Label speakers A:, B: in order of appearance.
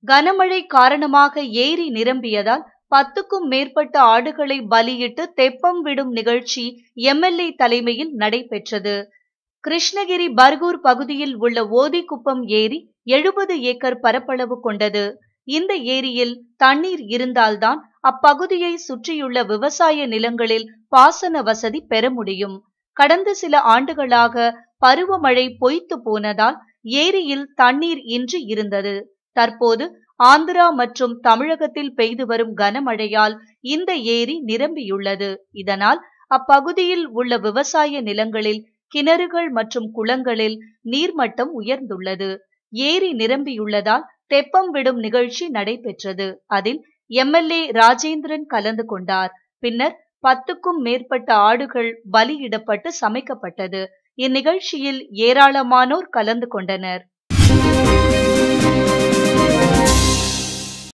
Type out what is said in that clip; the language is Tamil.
A: கனமழை காரணமாக ஏரி நிரம்பியதால் பத்துக்கும் மேற்பட்ட ஆடுகளை பலியிட்டு தெப்பம் விடும் நிகழ்ச்சி எம்எல்ஏ தலைமையில் நடைபெற்றது கிருஷ்ணகிரி பர்கூர் பகுதியில் உள்ள ஓதிக்குப்பம் ஏரி எழுபது ஏக்கர் பரப்பளவு கொண்டது இந்த ஏரியில் தண்ணீர் இருந்தால்தான் அப்பகுதியை சுற்றியுள்ள விவசாய நிலங்களில் பாசன வசதி பெற முடியும் கடந்த சில ஆண்டுகளாக பருவமழை பொய்த்து போனதால் ஏரியில் தண்ணீர் இன்றி இருந்தது தற்போது ஆந்திரா மற்றும் தமிழகத்தில் பெய்து வரும் கனமழையால் இந்த ஏரி நிரம்பியுள்ளது இதனால் அப்பகுதியில் உள்ள விவசாய நிலங்களில் கிணறுகள் மற்றும் குளங்களில் நீர்மட்டம் உயர்ந்துள்ளது ஏரி நிரம்பியுள்ளதால் தெப்பம் விடும் நிகழ்ச்சி நடைபெற்றது அதில் எம்எல்ஏ ராஜேந்திரன் கலந்து கொண்டார் பின்னர் பத்துக்கும் மேற்பட்ட ஆடுகள் பலியிடப்பட்டு சமைக்கப்பட்டது இந்நிகழ்ச்சியில் ஏராளமானோர் கலந்து கொண்டனர்